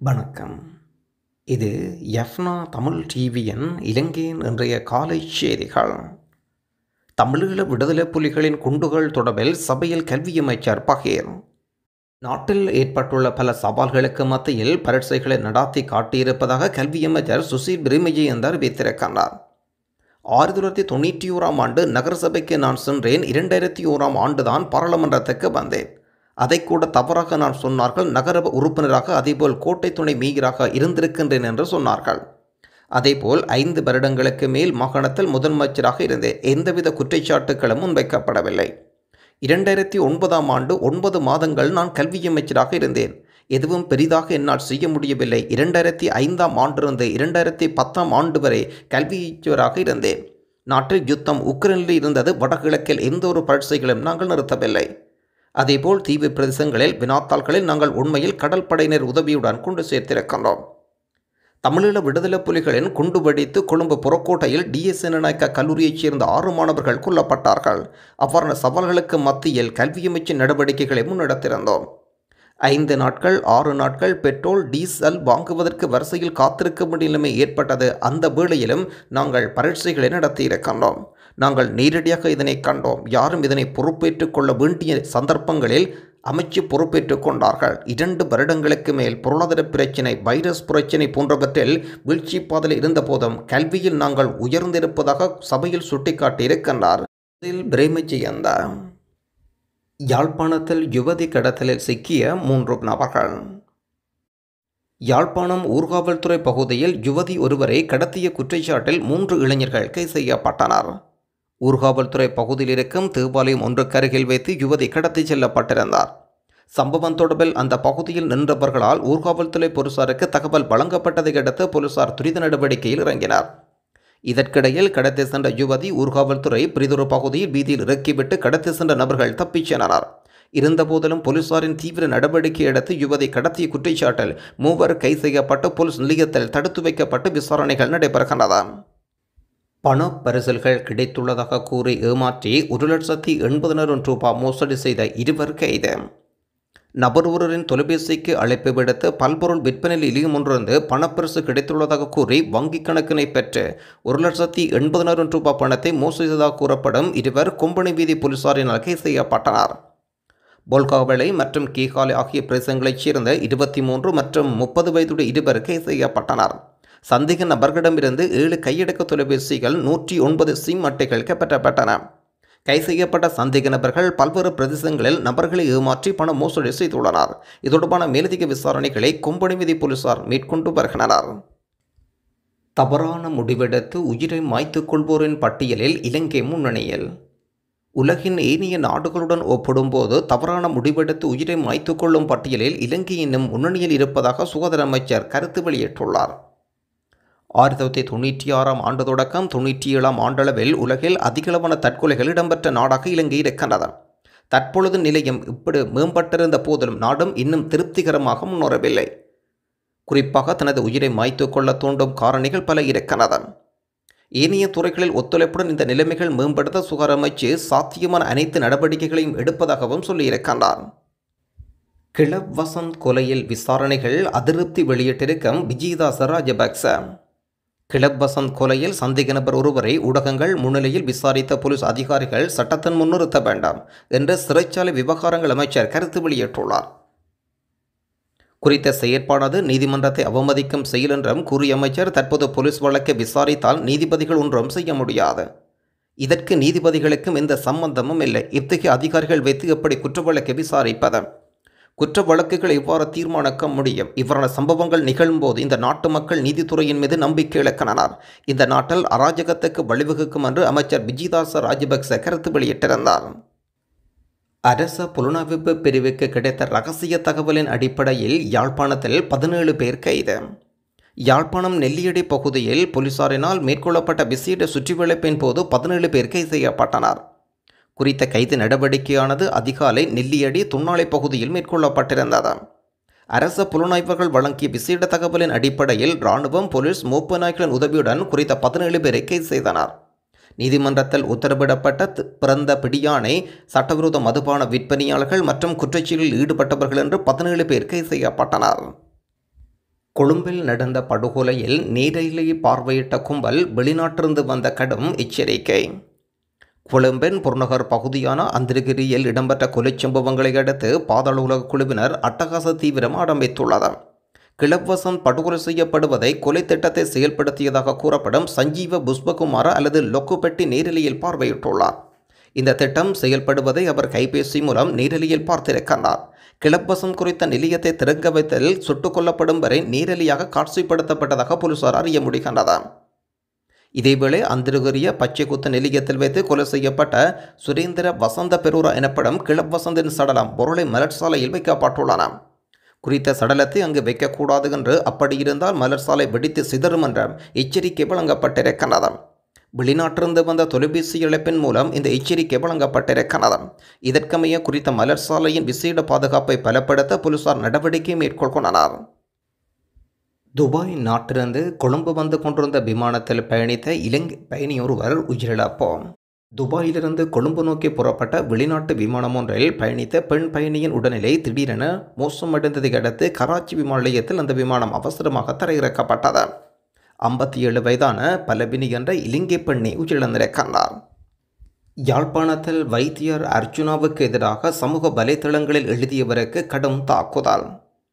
வணக்கம் இது எஃப்னா தமிழ் டிவியின் இலங்கையின் இன்றைய காலை செய்திகள் தமிழீழ விடுதலை புலிகளின் குண்டுகள் தொடர்பில் சபையில் கல்வி அமைச்சர் பகீர் நாட்டில் ஏற்பட்டுள்ள பல சவால்களுக்கு மத்தியில் பரீட்சைகளை நடாத்தி காட்டியிருப்பதாக கல்வி அமைச்சர் சுசீல் பிரேமஜயந்த் அறிவித்திருக்கின்றார் ஆயிரத்தி தொள்ளாயிரத்தி தொண்ணூற்றி ஓராம் ஆண்டு நகரசபைக்கு நான் சென்றேன் இரண்டாயிரத்தி ஓராம் ஆண்டுதான் பாராளுமன்றத்துக்கு வந்தேன் அதை கூட தவறாக நான் சொன்னார்கள் நகர உறுப்பினராக அதேபோல் கோட்டை துணை மீகராக இருந்திருக்கின்றேன் என்று சொன்னார்கள் அதேபோல் ஐந்து வருடங்களுக்கு மேல் மாகாணத்தில் முதலமைச்சராக இருந்தேன் எந்தவித குற்றச்சாட்டுகளும் முன்வைக்கப்படவில்லை இரண்டாயிரத்தி ஒன்பதாம் ஆண்டு ஒன்பது மாதங்கள் நான் கல்வி அமைச்சராக இருந்தேன் எதுவும் பெரிதாக என்னால் செய்ய முடியவில்லை இரண்டாயிரத்தி ஐந்தாம் ஆண்டிலிருந்து இரண்டாயிரத்தி பத்தாம் ஆண்டு வரை கல்வியராக இருந்தேன் நாட்டில் யுத்தம் உக்ரைனில் இருந்தது வடகிழக்கில் எந்த ஒரு பரீட்சைகளும் நாங்கள் நிறுத்தவில்லை அதேபோல் தீவு பிரதேசங்களில் வினாத்தாள்களில் நாங்கள் உண்மையில் கடல் படையினர் உதவியுடன் கொண்டு சேர்த்திருக்கின்றோம் தமிழீழ விடுதலை புலிகளின் குண்டு வெடித்து கொழும்பு புறக்கோட்டையில் டிஎஸ் நாயக்க கல்லூரியைச் சேர்ந்த ஆறு மாணவர்கள் கொல்லப்பட்டார்கள் அவ்வாறான சவால்களுக்கு மத்தியில் கல்வியமைச்சின் நடவடிக்கைகளை முன்னெடுத்திருந்தோம் ஐந்து நாட்கள் ஆறு நாட்கள் பெட்ரோல் டீசல் வாங்குவதற்கு வரிசையில் காத்திருக்க வேண்டிய நிலைமை ஏற்பட்டது அந்த வேளையிலும் நாங்கள் பரீட்சைகளை நடத்தியிருக்கின்றோம் நாங்கள் நேரடியாக இதனை கண்டோம் யாரும் இதனை பொறுப்பேற்றுக் கொள்ள வேண்டிய சந்தர்ப்பங்களில் அமைச்சு பொறுப்பேற்றுக் கொண்டார்கள் இரண்டு வருடங்களுக்கு மேல் பொருளாதார பிரச்சினை வைரஸ் பிரச்சினை போன்றவற்றில் வீழ்ச்சி பாதையில் இருந்த போதும் கல்வியில் நாங்கள் உயர்ந்திருப்பதாக சபையில் சுட்டிக்காட்டியிருக்கின்றார் இதில் பிரேமஜயந்த யாழ்ப்பாணத்தில் யுவதி கடத்தலில் சிக்கிய மூன்று நபர்கள் யாழ்ப்பாணம் ஊர்காவல்துறை பகுதியில் யுவதி ஒருவரை கடத்திய குற்றச்சாட்டில் மூன்று இளைஞர்கள் கைது செய்யப்பட்டனர் ஊர்காவல்துறை பகுதியில் இருக்கும் தேவாலயம் ஒன்றுக்கு அருகில் வைத்து யுவதி கடத்தி செல்லப்பட்டிருந்தார் சம்பவம் தொடர்பில் அந்த பகுதியில் நின்றவர்களால் ஊர்காவல்துறை போலீசாருக்கு தகவல் வழங்கப்பட்டதை அடுத்து போலீசார் துரித நடவடிக்கையில் இறங்கினார் இதற்கிடையில் கடத்தி சென்ற யுவதி ஊர்காவல்துறை பிரிதொரு பகுதியில் வீதியில் இறக்கிவிட்டு கடத்தி சென்ற நபர்கள் தப்பிச் சென்றனர் இருந்தபோதிலும் போலீசாரின் தீவிர நடவடிக்கை அடுத்து யுவதி கடத்திய குற்றச்சாட்டில் மூவர் கைது செய்யப்பட்டு போலீஸ் நிலையத்தில் தடுத்து வைக்கப்பட்டு விசாரணைகள் நடைபெறுகின்றன பண பரிசல்கள் கிடைத்துள்ளதாக கூறி ஏமாற்றி ஒரு லட்சத்தி எண்பதினாயிரம் ரூபாய் மோசடி செய்த இருவர் கைது நபர் ஒருவரின் தொலைபேசிக்கு அழைப்பு விடுத்து பல்பொருள் விற்பனையில் இலியும் ஒன்றிருந்து பணப்பரிசு கிடைத்துள்ளதாக கூறி வங்கிக் கணக்கினை பெற்று ஒரு லட்சத்தி எண்பதினாயிரம் ரூபாய் பணத்தை மோசடி செய்ததாக கூறப்படும் இருவர் கொம்பனி வீதி போலீசாரினால் கைது செய்யப்பட்டனர் போல்காவளை மற்றும் கீகாலை ஆகிய பிரதேசங்களைச் சேர்ந்த இருபத்தி மூன்று மற்றும் முப்பது வயதுடைய இருவர் கைது செய்யப்பட்டனர் சந்தேக நபர்களிடமிருந்து ஏழு கையடக்க தொலைபேசிகள் நூற்றி ஒன்பது சிம் அட்டைகள் கைப்பற்றப்பட்டன கை செய்யப்பட்ட சந்தேக நபர்கள் பல்வேறு பிரதேசங்களில் நபர்களை ஏமாற்றி பண மோசடி செய்துள்ளனர் இது தொடர்பான மேலதிக விசாரணைகளை கொம்பனி விதி போலீசார் மேற்கொண்டு வருகின்றனர் தவறான முடிவெடுத்து உயிரை மாய்த்துக் கொள்வோரின் பட்டியலில் இலங்கை முன்னணியில் உலகின் ஏனைய நாடுகளுடன் ஒப்பிடும்போது தவறான முடிவெடுத்து உயிரை மாய்த்துக் கொள்ளும் பட்டியலில் இலங்கை இன்னும் முன்னணியில் இருப்பதாக சுகாதார அமைச்சர் கருத்து வெளியிட்டுள்ளார் ஆயிரத்தி தொள்ளாயிரத்தி தொண்ணூற்றி ஆறாம் ஆண்டு தொடக்கம் தொண்ணூற்றி ஏழாம் ஆண்டளவில் உலகில் அதிகளவான தற்கொலைகள் இடம்பெற்ற நாடாக இலங்கை இருக்கின்றது தற்பொழுது நிலையம் இப்படி மேம்பட்டிருந்த போதிலும் நாடும் இன்னும் திருப்திகரமாக முன்னேறவில்லை குறிப்பாக தனது உயிரை மாய்த்து கொள்ள தூண்டும் காரணிகள் பல இருக்கின்றன ஏனைய துறைகளில் ஒத்துழைப்புடன் இந்த நிலைமைகள் மேம்படுத்த சுகாதார அமைச்சு சாத்தியமான அனைத்து நடவடிக்கைகளையும் எடுப்பதாகவும் சொல்லியிருக்கின்றார் கிளப் வசந்த் கொலையில் விசாரணைகள் அதிருப்தி வெளியிட்டிருக்கும் விஜயதாச ராஜபக்ச கிளப் வசந்த் கொலையில் சந்தேக நபர் ஒருவரை ஊடகங்கள் முன்னிலையில் விசாரித்த போலீஸ் அதிகாரிகள் சட்டத்தின் முன்னிறுத்த வேண்டாம் என்று சிறைச்சாலை விவகாரங்கள் அமைச்சர் கருத்து வெளியிட்டுள்ளார் குறித்த செயற்பாடானது நீதிமன்றத்தை அவமதிக்கும் செயல் என்றும் கூறிய அமைச்சர் தற்போது போலீஸ் வழக்கை விசாரித்தால் நீதிபதிகள் ஒன்றும் செய்ய முடியாது இதற்கு நீதிபதிகளுக்கும் எந்த சம்பந்தமும் இல்லை இத்தகைய அதிகாரிகள் வைத்து எப்படி குற்ற வழக்கை விசாரிப்பது குற்ற வழக்குகளை இவ்வாறு தீர்மானிக்க முடியும் இவ்வாறான சம்பவங்கள் நிகழும்போது இந்த நாட்டு மக்கள் நீதித்துறையின் மீது நம்பிக்கை இழக்கின்றனர் இந்த நாட்டில் அராஜகத்துக்கு வழிவகுக்கும் என்று அமைச்சர் விஜயதாச ராஜபக்ச கருத்து வெளியிட்டிருந்தார் அரச புலனாய்வு பிரிவுக்கு கிடைத்த ரகசிய தகவலின் அடிப்படையில் யாழ்ப்பாணத்தில் பதினேழு பேர் கைது யாழ்ப்பாணம் நெல்லியடி பகுதியில் போலீசாரினால் மேற்கொள்ளப்பட்ட விசேட சுற்றிவளைப்பின் போது பதினேழு பேர் கைது செய்யப்பட்டனர் குறித்த கைது நடவடிக்கையானது அதிகாலை நெல்லியடி துண்ணாலை பகுதியில் மேற்கொள்ளப்பட்டிருந்தது அரச புலனாய்வர்கள் வழங்கிய விசேட தகவலின் அடிப்படையில் இராணுவம் போலீஸ் மூப்பு நாய்களின் உதவியுடன் குறித்த பதினேழு பேரை கைது செய்தனர் நீதிமன்றத்தில் உத்தரவிடப்பட்ட பிறந்த பிடியானை சட்டவிரோத மதுபான விற்பனையாளர்கள் மற்றும் குற்றச்செயலில் ஈடுபட்டவர்கள் என்று பதினேழு பேர் கைது செய்யப்பட்டனர் கொழும்பில் நடந்த படுகொலையில் நேரிலேயே பார்வையிட்ட கும்பல் வெளிநாட்டிலிருந்து வந்த கடும் எச்சரிக்கை கொழும்பின் புறநகர் பகுதியான அந்திரகிரியில் இடம்பெற்ற கொலைச் சம்பவங்களை அடுத்து பாதாள உலக குழுவினர் அட்டகாச தீவிரம் ஆரம்பித்துள்ளது கிளப்வசம் படுகொலை செய்யப்படுவதை கொலை திட்டத்தை செயல்படுத்தியதாக கூறப்படும் சஞ்சீவ புஷ்பகுமார அல்லது லொக்குபெட்டி நேரலையில் பார்வையிட்டுள்ளார் இந்த திட்டம் செயல்படுவதை அவர் கைபேசி மூலம் நேரலையில் பார்த்திருக்கிறார் கிளப்பசம் குறித்த நிலையத்தை திறங்க வைத்தலில் சுட்டுக் கொல்லப்படும் வரை நேரலியாக காட்சிப்படுத்தப்பட்டதாக போலீசார் அறிய முடிகின்றது இதேவேளை அந்திருகரிய பச்சை குத்த நிலையத்தில் வைத்து கொலை செய்யப்பட்ட சுரேந்திர வசந்த பெரூரா எனப்படும் கிளப் வசந்தின் சடலம் பொருளை மலர் சாலையில் வைக்கப்பட்டுள்ளன குறித்த சடலத்தை அங்கு வைக்கக்கூடாது என்று அப்படி இருந்தால் மலர் சாலை வெடித்து சிதறும் என்ற எச்சரிக்கை வழங்கப்பட்டிருக்கிறது வெளிநாட்டிலிருந்து வந்த தொலைபேசி இழப்பின் மூலம் இந்த எச்சரிக்கை வழங்கப்பட்டிருக்கிறது இதற்கமைய குறித்த மலர் சாலையின் விசேட பாதுகாப்பை பலப்படுத்த போலீசார் நடவடிக்கை மேற்கொள்கின்றனர் துபாய் நாட்டிலிருந்து கொழும்பு வந்து கொண்டிருந்த விமானத்தில் பயணித்த இலங்கை பயணி ஒருவர் உயிரிழப்பு துபாயிலிருந்து கொழும்பு நோக்கி புறப்பட்ட வெளிநாட்டு விமானம் ஒன்றில் பயணித்த பெண் பயணியின் உடல்நிலை திடீரென மோசமடைந்ததை அடுத்து கராச்சி விமான நிலையத்தில் அந்த விமானம் அவசரமாக தரையிறக்கப்பட்டது ஐம்பத்தி ஏழு வயதான பலபினி என்ற இலங்கை பெண்ணை உயிரிழந்திருக்கிறார் யாழ்ப்பாணத்தில் வைத்தியர் அர்ஜுனாவுக்கு எதிராக சமூக வலைத்தளங்களில் எழுதியவருக்கு கடும் தாக்குதல்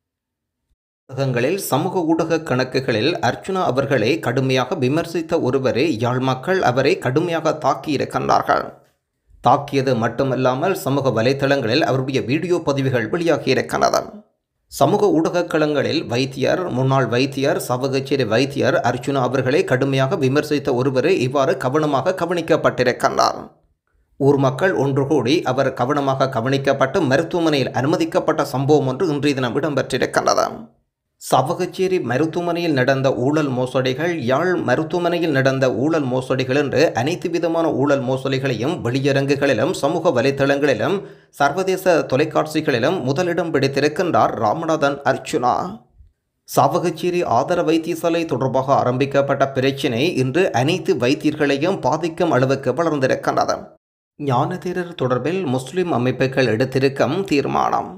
ஊடகங்களில் சமூக ஊடக கணக்குகளில் அர்ச்சுனா அவர்களை கடுமையாக விமர்சித்த ஒருவரே யாழ் மக்கள் அவரை கடுமையாக தாக்கியிருக்கின்றார்கள் தாக்கியது மட்டுமல்லாமல் சமூக வலைத்தளங்களில் அவருடைய வீடியோ பதிவுகள் வெளியாகியிருக்கின்றன சமூக ஊடகக்களங்களில் வைத்தியர் முன்னாள் வைத்தியர் சவகச்சேரி வைத்தியர் அர்ச்சுனா அவர்களை கடுமையாக விமர்சித்த ஒருவரே இவ்வாறு கவனமாக கவனிக்கப்பட்டிருக்கின்றார் ஊர் மக்கள் ஒன்று கூடி அவர் கவனமாக கவனிக்கப்பட்டு மருத்துவமனையில் அனுமதிக்கப்பட்ட சம்பவம் ஒன்று இன்றைய தினம் இடம்பெற்றிருக்கின்றது சவகச்சேரி மருத்துவமனையில் நடந்த ஊழல் மோசடிகள் யாழ் மருத்துவமனையில் நடந்த ஊழல் மோசடிகள் என்று அனைத்து விதமான ஊழல் மோசடிகளையும் வெளியரங்குகளிலும் சமூக வலைத்தளங்களிலும் சர்வதேச தொலைக்காட்சிகளிலும் முதலிடம் பிடித்திருக்கின்றார் ராமநாதன் அர்ச்சுனா சாவகச்சேரி ஆதர வைத்தியசாலை தொடர்பாக ஆரம்பிக்கப்பட்ட பிரச்சினை இன்று அனைத்து வைத்தியர்களையும் பாதிக்கும் அளவுக்கு வளர்ந்திருக்கின்றது ஞானதீரர் தொடர்பில் முஸ்லிம் அமைப்புகள் எடுத்திருக்கும் தீர்மானம்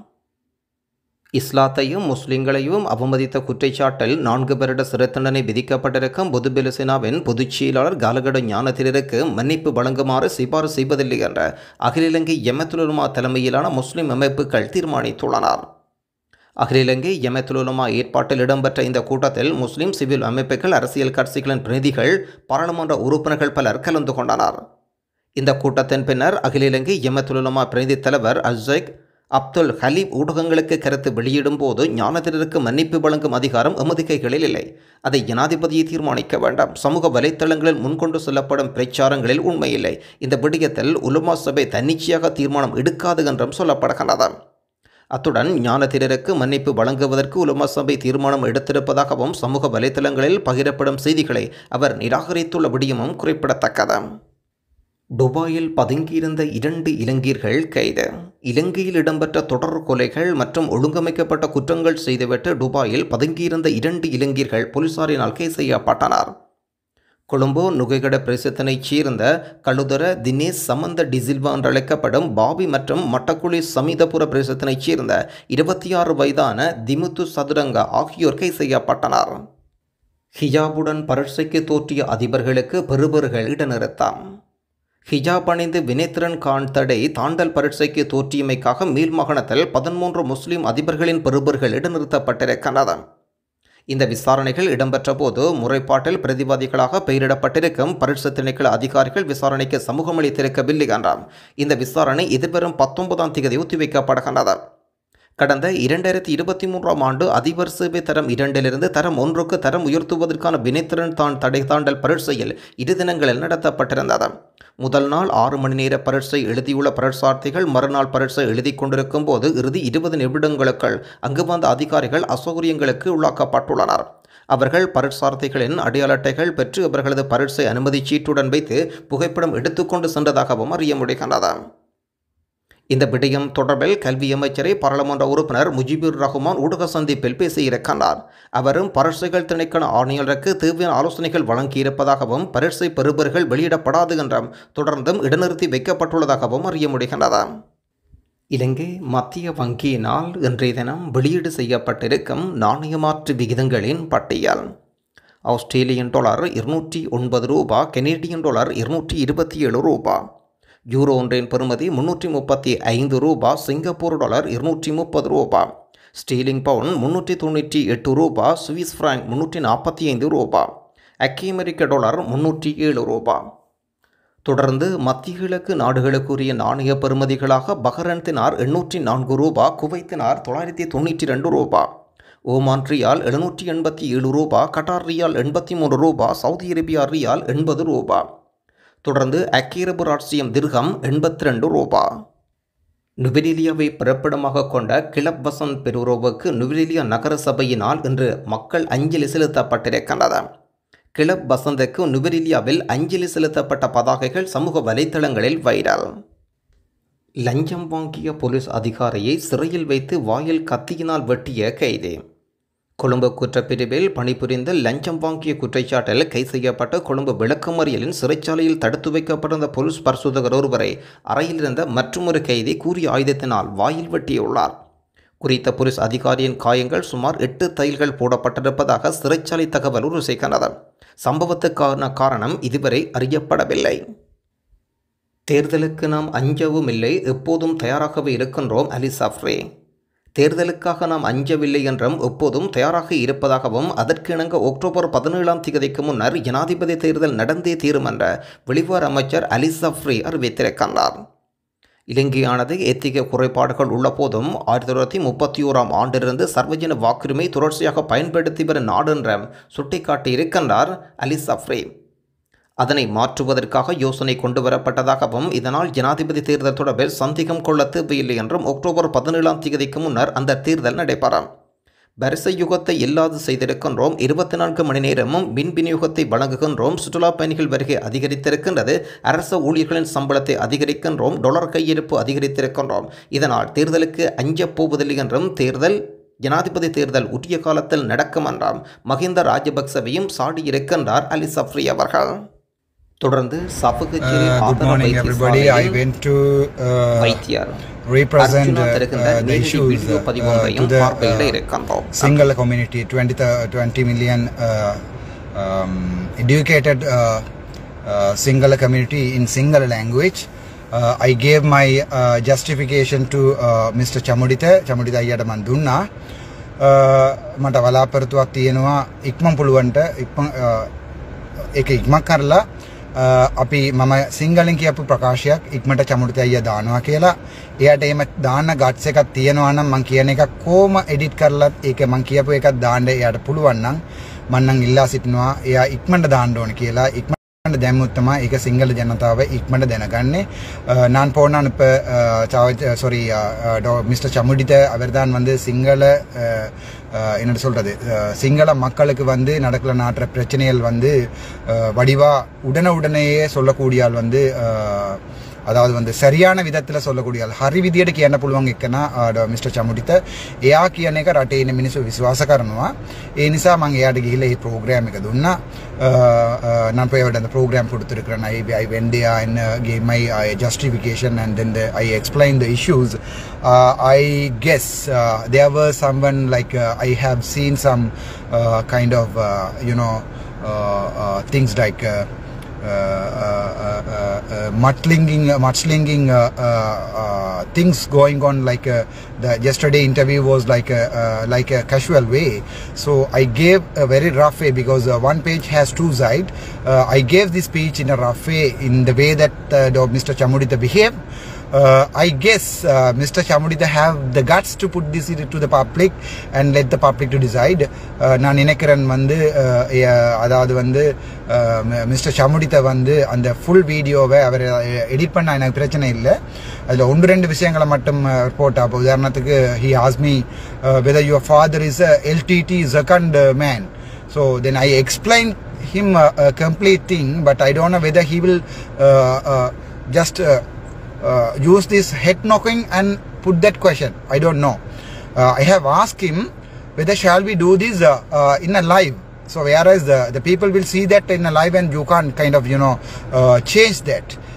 இஸ்லாத்தையும் முஸ்லிம்களையும் அவமதித்த குற்றச்சாட்டில் நான்கு வருட சிறை தண்டனை விதிக்கப்பட்டிருக்கும் பொதுபெலுசினாவின் பொதுச் செயலாளர் காலகட ஞானத்தினருக்கு மன்னிப்பு வழங்குமாறு சிபாரிசு செய்வதில்லை என்ற அகில இலங்கை எமத்துலுமா தலைமையிலான முஸ்லிம் அமைப்புகள் தீர்மானித்துள்ளனர் அகில இலங்கை எமத்துலுமா ஏற்பாட்டில் இடம்பெற்ற இந்த கூட்டத்தில் முஸ்லிம் சிவில் அமைப்புகள் அரசியல் கட்சிகளின் பிரதிகள் பாராளுமன்ற உறுப்பினர்கள் பலர் கலந்து கொண்டனர் இந்த கூட்டத்தின் பின்னர் அகில இலங்கை எமத்துலுமா பிரதிநிதி தலைவர் அஸ்ஸைக் அப்துல் ஹலீப் ஊடகங்களுக்கு கருத்து வெளியிடும் போது ஞானத்தினருக்கு மன்னிப்பு வழங்கும் அதிகாரம் எமது கைகளில் இல்லை அதை ஜனாதிபதியை தீர்மானிக்க வேண்டாம் சமூக வலைத்தளங்களில் முன்கொண்டு செல்லப்படும் பிரச்சாரங்களில் உண்மையில்லை இந்த விடயத்தில் உலுமா சபை தன்னிச்சையாக தீர்மானம் எடுக்காது என்றும் சொல்லப்படுகின்றது அத்துடன் ஞானத்தினருக்கு மன்னிப்பு வழங்குவதற்கு உலுமா சபை தீர்மானம் எடுத்திருப்பதாகவும் சமூக வலைத்தளங்களில் பகிரப்படும் செய்திகளை அவர் நிராகரித்துள்ள விடயமும் குறிப்பிடத்தக்கது துபாயில் பதுங்கியிருந்த இரண்டு இலங்கையர்கள் கைது இலங்கையில் இடம்பெற்ற தொடர் கொலைகள் மற்றும் ஒழுங்கமைக்கப்பட்ட குற்றங்கள் செய்துவிட்டு துபாயில் பதுங்கியிருந்த இரண்டு இலங்கையர்கள் போலீசாரினால் கைது செய்யப்பட்டனர் கொழும்பு நுகைகட பிரதேசத்தினைச் சேர்ந்த கழுதர தினேஷ் சமந்த டிசில்வா என்று அழைக்கப்படும் பாபி மற்றும் மட்டக்குழி சமீதபுர பிரதேசத்தினைச் சேர்ந்த இருபத்தி ஆறு வயதான திமுத்து சதுரங்க ஆகியோர் கைது செய்யப்பட்டனர் ஹிஜாபுடன் பரீட்சைக்கு தோற்றிய அதிபர்களுக்கு பெறுபர்கள் இடைநிறுத்தம் ஹிஜாப் அணிந்து வினைத்திறன் கான் தடை தாண்டல் பரீட்சைக்கு தோற்றியமைக்காக மேல் மாகாணத்தில் பதிமூன்று முஸ்லிம் அதிபர்களின் பெறுபர்கள் இடைநிறுத்தப்பட்டிருக்கின்றன இந்த விசாரணைகள் இடம்பெற்ற போது முறைப்பாட்டில் பிரதிவாதிகளாக பெயரிடப்பட்டிருக்கும் பரீட்சை திணைக்கள அதிகாரிகள் விசாரணைக்கு சமூகம் அளித்திருக்கவில்லை என்றாம் இந்த விசாரணை எதிர்வரும் பத்தொன்பதாம் தேதி ஒத்திவைக்கப்படுகின்றது கடந்த இரண்டாயிரத்தி இருபத்தி மூன்றாம் ஆண்டு அதிபர் சேவை தரம் இரண்டிலிருந்து தரம் ஒன்றுக்கு தரம் உயர்த்துவதற்கான வினைத்திறன் தான் தடை தாண்டல் பரீட்சையில் இரு தினங்களில் நடத்தப்பட்டிருந்தது முதல் நாள் ஆறு மணி நேர பரீட்சை எழுதியுள்ள பரீட்சார்த்திகள் மறுநாள் பரீட்சை எழுதி கொண்டிருக்கும் போது இறுதி இருபது நிமிடங்களுக்குள் அங்கு வந்த அதிகாரிகள் அசௌகரியங்களுக்கு உள்ளாக்கப்பட்டுள்ளனர் அவர்கள் பரீட்சார்த்திகளின் அடையாள அட்டைகள் பெற்று அவர்களது பரீட்சை அனுமதி சீட்டுடன் வைத்து புகைப்படம் எடுத்துக்கொண்டு சென்றதாகவும் அறிய முடிகின்றது இந்த விடயம் தொடர்பில் கல்வி அமைச்சரை பாராளுமன்ற உறுப்பினர் முஜிபுர் ரஹ்மான் ஊடக சந்திப்பில் பேசியிருக்கிறார் அவரும் பரீட்சைகள் திணைக்கள ஆணையாளருக்கு தேவையான ஆலோசனைகள் வழங்கியிருப்பதாகவும் பரீட்சை பெறுபர்கள் வெளியிடப்படாது என்றும் தொடர்ந்தும் இடைநிறுத்தி வைக்கப்பட்டுள்ளதாகவும் அறிய முடிகின்றது இலங்கை மத்திய வங்கியினால் இன்றைய தினம் வெளியீடு செய்யப்பட்டிருக்கும் நாணயமாற்று விகிதங்களின் பட்டியல் ஆஸ்திரேலியன் டாலர் இருநூற்றி ஒன்பது ரூபா கெனேடியன் டாலர் இருநூற்றி இருபத்தி ஏழு ரூபா யூரோ ஒன்றின் பெறுமதி முன்னூற்றி முப்பத்தி ஐந்து ரூபா சிங்கப்பூர் டாலர் இருநூற்றி முப்பது ரூபா ஸ்டீலிங் பவுன் முன்னூற்றி தொண்ணூற்றி எட்டு ரூபா சுவிஸ் ஃப்ராங்க் முன்னூற்றி நாற்பத்தி ஐந்து ரூபா அக்கி அமெரிக்க டாலர் முன்னூற்றி ஏழு ரூபா தொடர்ந்து மத்திய கிழக்கு நாடுகளுக்குரிய நாணய பெறுமதிகளாக பஹ்ரைன் தினார் எண்ணூற்றி நான்கு ரூபா குவைத் தினார் தொள்ளாயிரத்தி தொண்ணூற்றி ரெண்டு ரூபா ஓமான் ரியால் எழுநூற்றி எண்பத்தி ஏழு ரூபா கட்டார் ரியால் எண்பத்தி மூன்று ரூபா சவுதி அரேபியா ரியால் எண்பது ரூபா தொடர்ந்து அக்கீரபு ராட்சியம் திர்கம் எண்பத்தி ரெண்டு ரூபா நுவரெலியாவை பிறப்பிடமாக கொண்ட கிளப் வசந்த் பெருரோவுக்கு நுவரெலியா நகர சபையினால் இன்று மக்கள் அஞ்சலி செலுத்தப்பட்டிருக்கின்றது கிளப் வசந்துக்கு நுவரெலியாவில் அஞ்சலி செலுத்தப்பட்ட பதாகைகள் சமூக வலைத்தளங்களில் வைரல் லஞ்சம் வாங்கிய போலீஸ் அதிகாரியை சிறையில் வைத்து வாயில் கத்தியினால் வெட்டிய கைது கொழும்பு குற்றப்பிரிவில் பணிபுரிந்த லஞ்சம் வாங்கிய குற்றச்சாட்டில் கைது செய்யப்பட்ட கொழும்பு விளக்கமறியலின் சிறைச்சாலையில் தடுத்து வைக்கப்பட்டிருந்த போலீஸ் பரிசோதகர் ஒருவரை அறையில் இருந்த மற்றொரு கைதி கூறிய ஆயுதத்தினால் வாயில் வெட்டியுள்ளார் குறித்த போலீஸ் அதிகாரியின் காயங்கள் சுமார் எட்டு தையல்கள் போடப்பட்டிருப்பதாக சிறைச்சாலை தகவல் உறுதிக்கிறது சம்பவத்துக்கான காரணம் இதுவரை அறியப்படவில்லை தேர்தலுக்கு நாம் அஞ்சவும் இல்லை எப்போதும் தயாராகவே இருக்கின்றோம் அலி சஃப்ரே தேர்தலுக்காக நாம் அஞ்சவில்லை என்றும் எப்போதும் தயாராக இருப்பதாகவும் அதற்கிணங்க அக்டோபர் பதினேழாம் தேதிக்கு முன்னர் ஜனாதிபதி தேர்தல் நடந்தே தீரும் என்ற வெளிவார அமைச்சர் அலி சஃப்ரி அறிவித்திருக்கின்றார் இலங்கையானது எத்திக குறைபாடுகள் உள்ள போதும் ஆயிரத்தி தொள்ளாயிரத்தி முப்பத்தி ஓராம் ஆண்டிலிருந்து சர்வஜன வாக்குரிமை தொடர்ச்சியாக பயன்படுத்தி வரும் நாடு என்ற சுட்டிக்காட்டியிருக்கின்றார் அலி சஃப்ரே அதனை மாற்றுவதற்காக யோசனை கொண்டு வரப்பட்டதாகவும் இதனால் ஜனாதிபதி தேர்தல் தொடர்பில் சந்தேகம் கொள்ள தேவையில்லை என்றும் அக்டோபர் பதினேழாம் தேதிக்கு முன்னர் அந்த தேர்தல் நடைபெறும் வரிசை யுகத்தை இல்லாது செய்திருக்கின்றோம் இருபத்தி நான்கு மணி நேரமும் மின் விநியோகத்தை வழங்குகின்றோம் சுற்றுலா பயணிகள் வருகை அதிகரித்திருக்கின்றது அரச ஊழியர்களின் சம்பளத்தை அதிகரிக்கின்றோம் டொலர் கையிருப்பு அதிகரித்திருக்கின்றோம் இதனால் தேர்தலுக்கு அஞ்சப் போவதில்லை என்றும் தேர்தல் ஜனாதிபதி தேர்தல் உரிய காலத்தில் நடக்கும் என்றாம் மஹிந்த ராஜபக்சவையும் சாடியிருக்கின்றார் அலி சஃப்ரி அவர்கள் தொடர்ந்து சபுகச்சேரி Uh, good ஆதரவு morning, everybody. I வைத்தியசாலையில் went to uh, வைத்தியர் represent அர்ஜுனா uh, தருகின்ற uh, the நேரடி issues வீடியோ uh, uh, பதிவொன்றையும் to the பார்வையிட uh, இருக்கின்றோம் single community, 20, th- 20 million uh, um, educated uh, uh, single community in single language. Uh, I gave my uh, justification to uh, Mr. Chamudita, Chamudita අයියට මන් දුන්නා. Uh, මට බලාපොරොත්තුවක් තියෙනවා ඉක්මන් පුළුවන්ට ඉක්මන් uh, ඒක ඉක්මක් කරලා uh, අපි මම සිංහලෙන් කියපු ප්‍රකාශයක් ඉක්මට චමුරිත අයිය දානවා කියලා එයාට එහෙම දාන්න ගට්ස් එකක් තියෙනවා නම් මං කියන එක කොහොම එඩිට් කරලත් ඒක මං කියපු එකක් දාන්න එයාට පුළුවන් නම් මම නම් ඉල්ලා සිටිනවා එයා ඉක්මනට දාන්න ඕන කියලා ඉක්මනට දැම්මොත් තමයි ඒක සිංහල ජනතාව ඉක්මනට දැනගන්නේ அஹ், நான் போனான் இப்போ சாரி மிஸ்டர் சமுடித்த அவர் தான் வந்து சிங்கள அஹ், அஹ், என்ன சொல்றது அஹ், சிங்கள மக்களுக்கு வந்து நடக்கல நாட்டுற பிரச்சனைகள் வந்து அஹ், வடிவா உடனே உடனேயே சொல்லக்கூடிய ஆள் வந்து அஹ், අதாவது வந்து சரியான විදත්ල සොල්ලකුඩියල් හරි විදියට කියන්න පුළුවන් එක්කන මිට චමුටිත එයා කියන එක රටේ ඉන්න මිනිස්සු විශ්වාස කරනවා ඒ නිසා මං එයාට ගිහිල්ලා මේ ප්‍රෝග්‍රෑම් එක දුන්නා நான் போய் அவர்கிட்ட அந்த ப்ரோக்ராம் கொடுத்துருக்கிறேன் I I went there and gave my justification and then the, I explained the issues. Uh, I guess uh, there were someone like uh, I have seen some uh, kind of uh, you know uh, uh, things like uh, uh, uh, uh, uh, mudslinging, mudslinging uh, uh, uh, things going on. Like uh, the yesterday interview was like a, uh, like a casual way. So I gave a very rough way because uh, one page has two sides. Uh, I gave this speech in a rough way in the way that uh, the Mr. Chamudita behaved. Uh, I guess uh, Mr. Chamudita have the guts to put this to the public and let the public to decide. Uh, நான் நினைக்கிறேன் வந்து uh, uh, அதாவது வந்து mister சமுடித்த வந்து அந்த full வீடியோவை அவர் edit பண்ண எனக்கு பிரச்சனை இல்லை அதில் ஒன்று ரெண்டு விஷயங்களை மட்டும் போட்டா இப்போ உதாரணத்துக்கு he asked me whether your father is a LTTE second man so then I explain him a, a complete thing, but I don't know whether he will uh, uh, just uh, uh, use this head knocking and put that question. I don't know. Uh, I have asked him whether shall we do this uh, uh, in a live. So whereas the, the people will see that in a live and you can't kind of you know uh, change that.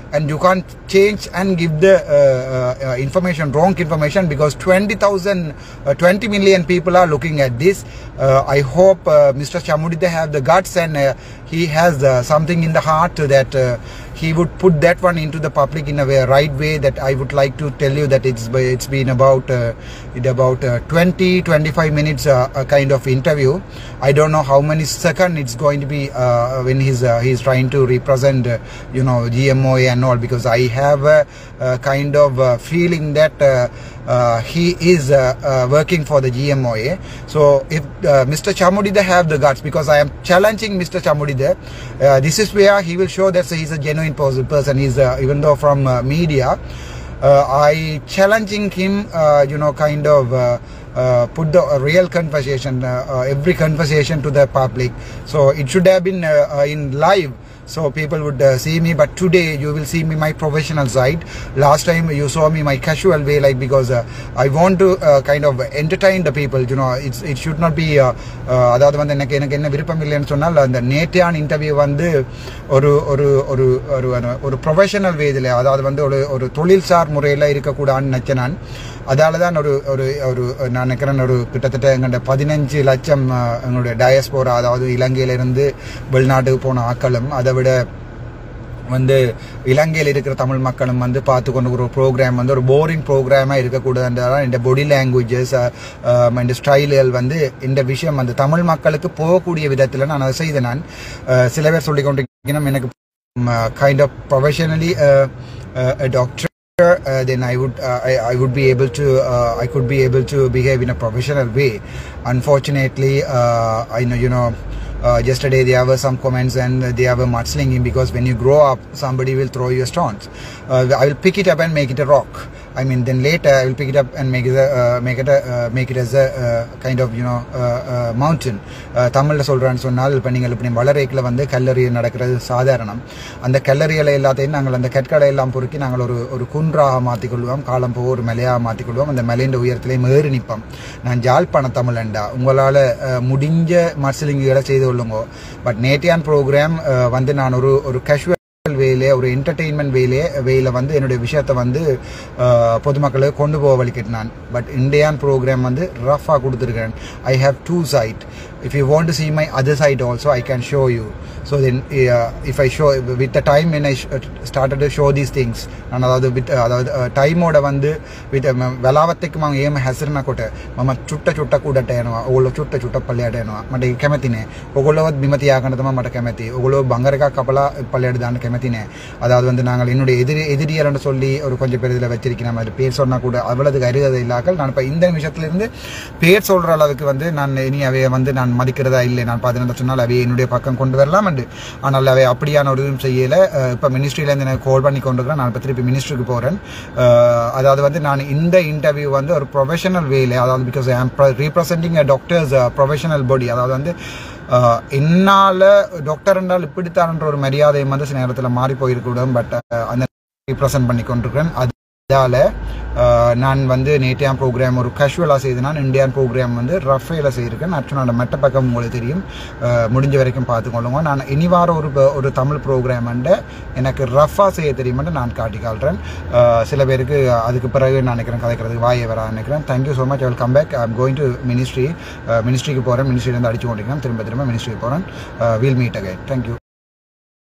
and you can't change and give the uh, uh, uh, information wrong information because 20000 uh, 20 million people are looking at this uh, i hope uh, mr chamudita have the guts and uh, he has uh, something in the heart that uh, he would put that one into the public in a way, right way that i would like to tell you that it's it's been about uh, it about uh, 20 25 minutes uh, a kind of interview i don't know how many second it's going to be uh, when he's uh, he's trying to represent uh, you know gmoa and all because i have a, a kind of uh, feeling that uh, uh, he is uh, uh, working for the gmoa so if uh, mr chamudida have the guts because i am challenging mr chamudida uh, this is where he will show that he's a genuine pers- person he's uh, even though from uh, media uh, I challenging him, uh, you know, kind of uh, uh, put the uh, real conversation, uh, uh, every conversation to the public. So it should have been uh, uh, in live. So people would uh, see me, but today you will see me my professional side. Last time you saw me my casual way, like because uh, I want to uh, kind of entertain the people. You know, it's it should not be. Uh, uh, அதாவது வந்து எனக்கு எனக்கு என்ன விருப்பம் இல்லைன்னு சொன்னால் அந்த நேற்றையான interview வந்து ஒரு ஒரு ஒரு ஒரு ஒரு ப்ரொஃபஷனல் வேதில் அதாவது வந்து ஒரு ஒரு தொழில்சார் முறையில் இருக்கக்கூடாதுன்னு நினச்சேன் நான் அதால தான் ஒரு ஒரு ஒரு நான் நினைக்கிறேன் ஒரு கிட்டத்தட்ட எங்கள்ட பதினஞ்சு லட்சம் அஹ், எங்களுடைய டயஸ்போரா அதாவது இலங்கையிலிருந்து வெளிநாட்டுக்கு போன ஆக்களும் அதை விட வந்து இலங்கையில் இருக்கிற தமிழ் மக்களும் வந்து பார்த்து கொண்டு ஒரு ப்ரோக்ராம் வந்து ஒரு போரிங் ப்ரோக்ராமாக இருக்கக்கூடாதுன்றதான் இந்த பாடி லாங்குவேஜஸ் இந்த ஸ்டைல்கள் வந்து இந்த விஷயம் வந்து தமிழ் மக்களுக்கு போகக்கூடிய விதத்தில் நான் அதை செய்தேன் நான் அஹ், சில பேர் சொல்லி கொண்டிருக்கணும் எனக்கு kind of professionally doctor uh, then I would uh, I, I would be able to uh, I could be able to behave in a professional way. Unfortunately, uh, I know you know. Uh, yesterday there were some comments and they were mudslinging because when you grow up somebody will throw you stones uh, i will pick it up and make it a rock i mean then later i will pick it up and make it a, uh, make it a, uh, make it as a uh, kind of you know uh, uh, mountain uh, தமிழில் சொல்கிறான்னு சொன்னால் இப்போ நீங்கள் இப்படி வளரேக்கில் வந்து கல்லறி நடக்கிறது சாதாரணம் அந்த கல்லறிகளை எல்லாத்தையும் நாங்கள் அந்த கற்களை எல்லாம் பொறுக்கி நாங்கள் ஒரு ஒரு குன்றாக மாற்றிக்கொள்வோம் காலம் போக ஒரு மலையாக மாற்றிக்கொள்வோம் அந்த மலையின் உயரத்திலே ஏறி நிற்போம் நான் ஜாழ்ப்பாண தமிழண்டா உங்களால் முடிஞ்ச மர்சிலிங்குகளை செய்து கொள்ளுங்க பட் நேட்டியான் ப்ரோக்ராம் வந்து நான் ஒரு ஒரு கேஷுவல் வேலே ஒரு என்டர்டெயின்மெண்ட் வேலே வேல வந்து என்னுடைய விஷயத்தை வந்து அஹ், பொதுமக்களுக்கு கொண்டு போக வலிக்கிட்டு நான் பட் இந்தியான் ப்ரோக்ராம் வந்து ரஃபாக கொடுத்துருக்கேன் I have two side if you want to see my other side also i can show you so then uh, if i show with the time when i sh- started to show these things ನಾನು ಅದಾವುದು with ಅದಾವುದು ಟೈಮೋಡ ಒಂದು with ವೆಲಾವತ್ತಕ್ಕೆ ಮಾವು ಏಮ ಹೆಸರನ್ನ ಕೊಟ್ಟೆ ಮಮ್ಮ ಚುಟ್ಟ ಚುಟ್ಟ ಕೂಡಟ ಏನವ ಒಗೊಳ್ಳು ಚುಟ್ಟ ಚುಟ್ಟ ಪಲ್ಯಾಟ ಏನವ ಮಟ್ಟ ಕೆಮೆತಿನೇ ஒவ்வொருவத் விமதி ஆகணதமா மட்ட கெமத்தி ஒவ்வொரு பங்கரக்கா கப்பலா பள்ளியாடுதான்னு கெமத்தினே அதாவது வந்து நாங்கள் என்னுடைய எதிரி எதிரியர்னு சொல்லி ஒரு கொஞ்சம் பேர் இதில் வச்சிருக்கிறோம் அது பேர் சொன்னா கூட அவ்வளவு அருகதை இல்லாமல் நான் இப்போ இந்த நிமிஷத்துலேருந்து பேர் சொல்ற அளவுக்கு வந்து நான் இனி அவைய வந்து நான் மதிக்கிறதா இல்லை நான் பதினெண்டு சொன்னால் அவைய என்னுடைய பக்கம் கொண்டு வரலாம் உண்டு ஆனால் அவை அப்படியான ஒரு இதுவும் செய்யலை இப்போ மினிஸ்ட்ரியிலேருந்து எனக்கு கால் பண்ணி கொண்டு நான் இப்போ திருப்பி மினிஸ்ட்ரிக்கு போகிறேன் அதாவது வந்து நான் இந்த இன்டர்வியூ வந்து ஒரு ப்ரொஃபஷனல் வேல அதாவது because I am representing a doctors professional body அதாவது வந்து ஆஹ் என்னால டாக்டர் என்றால் இப்படித்தான்ன்ற ஒரு மரியாதையும் வந்து சில நேரத்தில் மாறி போயிருக்கூடும் பட் அந்த ரீப்ரசென்ட் பண்ணி கொண்டிருக்கிறேன் அதால ஆஹ் நான் வந்து நேட்டியான் ப்ரோக்ராம் ஒரு கேஷுவலாக செய்தனா இந்தியான் ப்ரோக்ராம் வந்து ரஃபேல செய்திருக்கேன் அச்சுனோட மெட்ட பக்கம் உங்களுக்கு தெரியும் ஆஹ் முடிஞ்ச வரைக்கும் பார்த்துக்கொள்ளுங்க நான் இனி வார ஒரு ப- ஒரு தமிழ் ப்ரோக்ராம் எனக்கு ரஃபாக செய்ய தெரியுமென்று நான் காட்டி காட்டுறேன் ஆஹ் சில பேருக்கு அதுக்கு பிறகு நான் நினைக்கிறேன் கதைக்கிறதுக்கு வாயை வர நினைக்கிறேன் thank you so much I will come back I am going to ministry ministry போகிறேன் மினிஸ்ட்ரியிலேருந்து அடிச்சு கொண்டிருக்கிறேன் திரும்ப திரும்ப மினிஸ்ட்ரிக்கு போகிறேன் வீல் மீட் அகைன் தேங்க்யூ